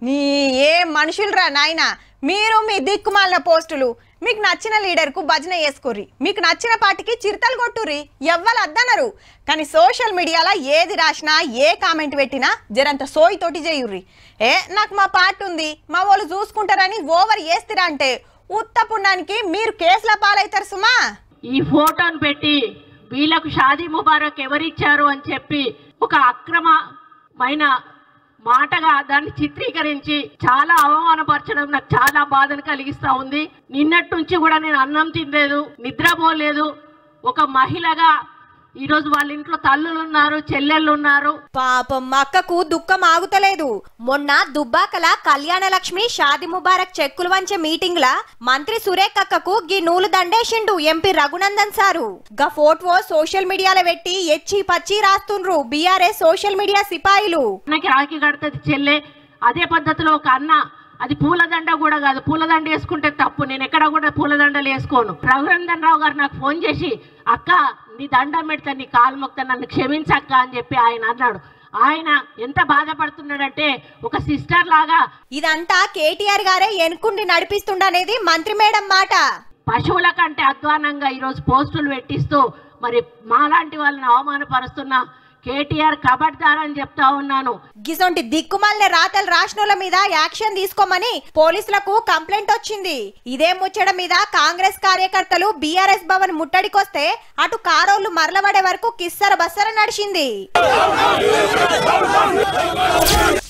నీ ఏ మనుషులరా నాయనా మీరు మీ దిక్కుమాలిన పోస్టులు మీకు నచ్చిన లీడర్కు భజన చేసుకోర్రి మీకు నచ్చిన పార్టీకి చిరుతలు కొట్టుర్రి ఎవ్వరు అద్దనరు కానీ సోషల్ మీడియాలో ఏది రాసినా ఏ కామెంట్ పెట్టినా జరంత సోయితోటి చేయుర్రి ఏ నాకు మా పార్టీ ఉంది మా వాళ్ళు చూసుకుంటారని ఓవర్ చేస్తురా అంటే ఉత్తపుండానికి మీరు కేసుల పాలవుతారు సుమా ఈ ఫోటోను పెట్టి వీళ్ళకు షాదీ ముబారక్ ఎవరిచ్చారు అని చెప్పి ఒక అక్రమమైన మాటగా దాన్ని చిత్రీకరించి చాలా అవమానపరచడం నాకు చాలా బాధను కలిగిస్తా ఉంది నిన్నటి నుంచి కూడా నేను అన్నం తినలేదు నిద్రపోలేదు ఒక మహిళగా ఈరోజు వాళ్ళ ఇంట్లో తల్లులు ఉన్నారు చెల్లెళ్ళు ఉన్నారు పాపం మా అక్కకు దుఃఖం ఆగుతలేదు మొన్న దుబ్బాకల కళ్యాణ లక్ష్మి షాది ముబారక్ చెక్కులు వంచే మీటింగ్ లా మంత్రి సురేఖ్ అక్కకు గీ నూలు దండేసిండు ఎంపీ రఘునందన్ సారు గా ఫోటో సోషల్ మీడియాలో పెట్టి ఎచ్చి పచ్చి రాస్తుండ్రు బీఆర్ఎస్ సోషల్ మీడియా సిపాయిలు అన్నకి రాఖీ కడుతుంది చెల్లె అదే పద్ధతిలో ఒక అన్న అది పూలదండ కూడా కాదు పూలదండ వేసుకుంటే తప్పు నేను ఎక్కడ కూడా పూలదండలు వేసుకోను రఘునందన్ రావు గారు నాకు ఫోన్ చేసి అక్క నీ దండం పెడతా నీ కాలు మొక్తా నన్ను క్షమించక్క అని చెప్పి ఆయన అన్నాడు ఆయన ఎంత బాధపడుతున్నాడంటే ఒక సిస్టర్ లాగా ఇదంతా కేటీఆర్ గారే ఎనుకుండి నడిపిస్తుండనేది మంత్రి మేడం మాట పశువుల కంటే అధ్వానంగా ఈరోజు పోస్టులు పెట్టిస్తూ మరి మాలాంటి వాళ్ళని అవమానపరుస్తున్న కేటీఆర్ కబడ్దార్ అని చెప్తా ఉన్నాను గిసొంటి దిక్కుమాలిన రాతలు రాష్ట్రాల మీద యాక్షన్ తీసుకోమని పోలీసులకు కంప్లైంట్ వచ్చింది ఇదే ముచ్చట మీద కాంగ్రెస్ కార్యకర్తలు బీఆర్ఎస్ భవన్ ముట్టడికొస్తే అటు కారోళ్లు మరలబడే వరకు కిස්සర బස්සర నడిచింది